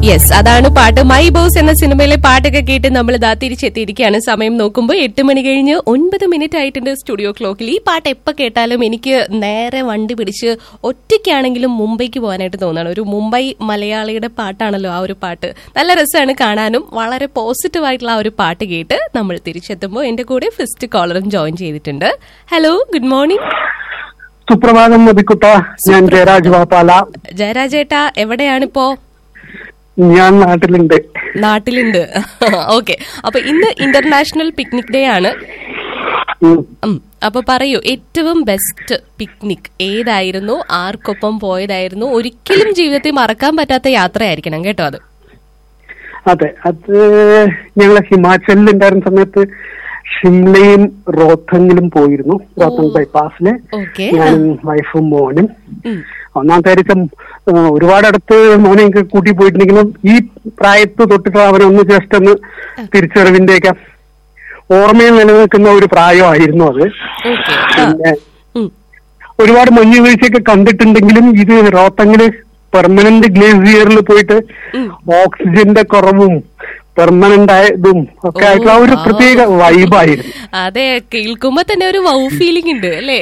Yes അതാണ് പാട്ട് my boss എന്ന സിനിമയിലെ പാട്ടൊക്കെ കേട്ട് നമ്മൾ ഇതാ തിരിച്ചെത്തിയിരിക്കുകയാണ് സമയം നോക്കുമ്പോൾ എട്ട് മണി കഴിഞ്ഞ് ഒൻപത് മിനിറ്റ് ആയിട്ടുണ്ട് സ്റ്റുഡിയോ ക്ലോക്കിൽ ഈ പാട്ട് എപ്പോൾ കേട്ടാലും എനിക്ക് നേരെ വണ്ടി പിടിച്ച് ഒറ്റയ്ക്കാണെങ്കിലും മുംബൈക്ക് പോകാനായിട്ട് തോന്നുകയാണ് ഒരു മുംബൈ മലയാളിയുടെ പാട്ടാണല്ലോ ആ ഒരു പാട്ട് നല്ല രസമാണ് കാണാനും വളരെ പോസിറ്റീവ് ആയിട്ടുള്ള ആ ഒരു പാട്ട് കേട്ട് നമ്മൾ തിരിച്ചെത്തുമ്പോൾ എന്റെ കൂടെ ഫസ്റ്റ് കോളറും ജോയിൻ ചെയ്തിട്ടുണ്ട് ഹലോ ഗുഡ് മോർണിംഗ് സുപ്രഭാതം മതിക്കുട്ട ഞാൻ ജയരാജ് വാപ്പാല ജയരാജേട്ടാ എവിടെയാണിപ്പോ ഞാൻ നാട്ടിലുണ്ട് നാട്ടിലുണ്ട് ഓക്കെ അപ്പൊ ഇന്ന് ഇന്റർനാഷണൽ പിക്നിക് ഡേ ആണ് ഉം. ഉം. അപ്പൊ പറയൂ ഏറ്റവും ബെസ്റ്റ് പിക്നിക് ഏതായിരുന്നു ആർക്കൊപ്പം പോയതായിരുന്നു ഒരിക്കലും ജീവിതത്തിൽ മറക്കാൻ പറ്റാത്ത യാത്രയായിരിക്കണം കേട്ടോ അത് അതെ അത് ഞങ്ങള് ഹിമാചലിൽ ഉണ്ടായിരുന്ന സമയത്ത് ഷിംലയും റോത്തങ്ങിലും പോയിരുന്നു റോത്തങ് ബൈപ്പാസില് ഓക്കെ ഞാനും വൈഫും മോനും ഒന്നാമത്തെ കാര്യം ഒരുപാട് അടുത്ത് മോനെയൊക്കെ കൂട്ടി പോയിട്ടുണ്ടെങ്കിലും ഈ പ്രായത്ത് തൊട്ടിട്ട് അവനൊന്ന് ജസ്റ്റ് ഒന്ന് തിരിച്ചറിവിന്റെയൊക്കെ ഓർമ്മയിൽ നിലനിൽക്കുന്ന ഒരു പ്രായമായിരുന്നു അത് ഓക്കെ പിന്നെ ഒരുപാട് മഞ്ഞ് വീഴ്ചയൊക്കെ കണ്ടിട്ടുണ്ടെങ്കിലും ഇത് റോത്തങ്ങില് പെർമനന്റ് ഗ്ലേസിയറിൽ പോയിട്ട് ഓക്സിജന്റെ കുറവും പെർമനന്റ് ആയതും ഒക്കെ ആയിട്ടുള്ള ആ ഒരു ഓ, പ്രത്യേക വൈബായിരുന്നു അതെ കേൾക്കുമ്പോ തന്നെ ഒരു വൗ ഫീലിംഗ് ഉണ്ട് അല്ലേ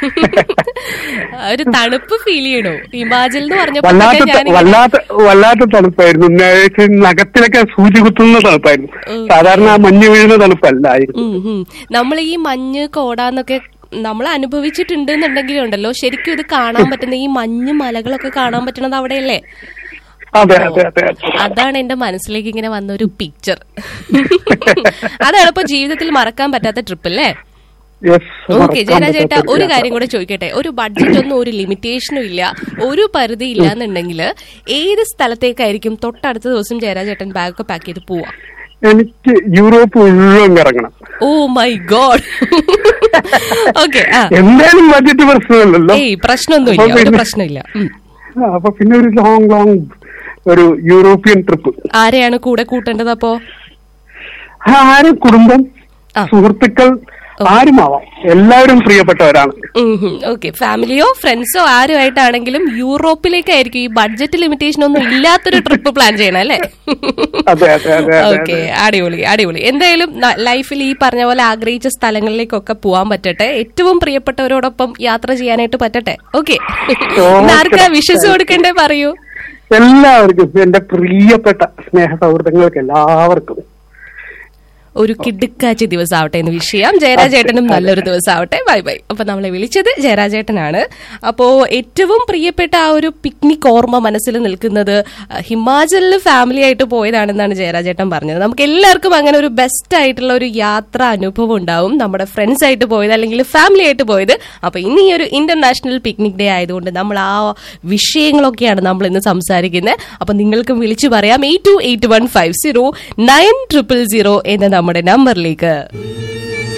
ആ ഒരു തണുപ്പ് ഫീൽ ചെയ്യണോ ഹിമാചൽ എന്ന് പറഞ്ഞപ്പോ വല്ലാത്ത ത- ഞാൻ വല്ലാത്ത വല്ലാത്ത തണുപ്പായിരുന്നു ന- നഖത്തിലൊക്കെ സൂചി കുത്തുന്ന തണുപ്പായിരുന്നു സാധാരണ ആ മഞ്ഞ് വീഴുന്ന തണുപ്പല്ലായിരുന്നു നമ്മൾ ഈ മഞ്ഞ് കോടാന്നൊക്കെ നമ്മൾ അനുഭവിച്ചിട്ടുണ്ട് എന്നുണ്ടെങ്കിലും ഉണ്ടല്ലോ ശരിക്കും ഇത് കാണാൻ പറ്റുന്ന ഈ മഞ്ഞ് മലകളൊക്കെ കാണാൻ പറ്റുന്നത് അവിടെയല്ലേ അതെ അതെ അതെ അതെ അതാണ് എന്റെ മനസ്സിലേക്ക് ഇങ്ങനെ വന്ന ഒരു പിക്ചർ അതാണ് ഇപ്പൊ ജീവിതത്തിൽ മറക്കാൻ പറ്റാത്ത ട്രിപ്പ് അല്ലേ യെസ് ഓക്കെ ജയരാജേട്ടാ ഒരു കാര്യം കൂടെ ചോദിക്കട്ടെ ഒരു ബഡ്ജറ്റ് ഒന്നും ഒരു ലിമിറ്റേഷനും ഇല്ല ഒരു പരിധി ഇല്ല എന്നുണ്ടെങ്കിൽ ഏത് സ്ഥലത്തേക്കായിരിക്കും തൊട്ടടുത്ത ദിവസം ജയരാജേട്ടൻ ബാഗൊക്കെ പാക്ക് ചെയ്ത് പോവാ എനിക്ക് യൂറോപ്പ് മുഴുവൻ ഇറങ്ങണം ഓ മൈ ഗോഡ് ഓക്കെ ആ എന്തായാലും ബഡ്ജറ്റ് പ്രശ്നമല്ലല്ലോ ഏയ് പ്രശ്നമൊന്നുമില്ല അപ്പൊ ഒരു പിന്നെ- പ്രശ്നമില്ല ഉം. ആ, അപ്പൊ പിന്നെ ഒരു ലോങ് ലോങ് ഒരു യൂറോപ്യൻ ട്രിപ്പ് ആരെയാണ് കൂടെ കൂട്ടേണ്ടത് അപ്പോ ആരും കുടുംബം ആ. സുഹൃത്തുക്കൾ ആരുമാവാം എല്ലാവരും പ്രിയപ്പെട്ടവരാണ് ഓക്കെ ഫാമിലിയോ ഫ്രണ്ട്സോ ആരുമായിട്ടാണെങ്കിലും യൂറോപ്പിലേക്കായിരിക്കും ഈ ബഡ്ജറ്റ് ലിമിറ്റേഷൻ ഒന്നും ഇല്ലാത്തൊരു ട്രിപ്പ് പ്ലാൻ ചെയ്യണം അല്ലേ അതെ അതെ അതെ അതെ ഓക്കെ അടിപൊളി അടിപൊളി എന്തായാലും ന- ലൈഫിൽ ഈ പറഞ്ഞ പോലെ ആഗ്രഹിച്ച സ്ഥലങ്ങളിലേക്കൊക്കെ പോവാൻ പറ്റട്ടെ ഏറ്റവും പ്രിയപ്പെട്ടവരോടൊപ്പം യാത്ര ചെയ്യാനായിട്ട് പറ്റട്ടെ ഓക്കെ ആർക്കാ വിശ്വസ് കൊടുക്കണ്ടേ പറയൂ എല്ലാവർക്കും എന്റെ പ്രിയപ്പെട്ട സ്നേഹ സൗഹൃദങ്ങൾക്ക് എല്ലാവർക്കും ഒരു കിടുക്കാച്ചി ദിവസമാവട്ടെ എന്ന് വിഷയം ജയരാജേട്ടനും നല്ലൊരു ദിവസമാവട്ടെ ബൈ ബൈ അപ്പൊ നമ്മളെ വിളിച്ചത് ജയരാജേട്ടനാണ് അപ്പോ ഏറ്റവും പ്രിയപ്പെട്ട ആ ഒരു പിക്നിക് ഓർമ്മ മനസ്സിൽ നിൽക്കുന്നത് അഹ്, ഹിമാചലിൽ ഫാമിലി ആയിട്ട് പോയതാണെന്നാണ് ജയരാജേട്ടൻ പറഞ്ഞത് നമുക്ക് എല്ലാവർക്കും അങ്ങനെ ഒരു ബെസ്റ്റ് ആയിട്ടുള്ള ഒരു യാത്ര അനുഭവം ഉണ്ടാവും നമ്മുടെ ഫ്രണ്ട്സ് ആയിട്ട് പോയത് അല്ലെങ്കിൽ ഫാമിലി ആയിട്ട് പോയത് അപ്പൊ ഇന്ന് ഈ ഒരു ഇന്റർനാഷണൽ പിക്നിക് ഡേ ആയതുകൊണ്ട് നമ്മൾ ആ വിഷയങ്ങളൊക്കെയാണ് നമ്മൾ ഇന്ന് സംസാരിക്കുന്നത് അപ്പൊ നിങ്ങൾക്കും വിളിച്ചു പറയാം eight two eight one five zero nine triple zero എന്ന നമ്മുടെ നമ്പറിലേക്ക്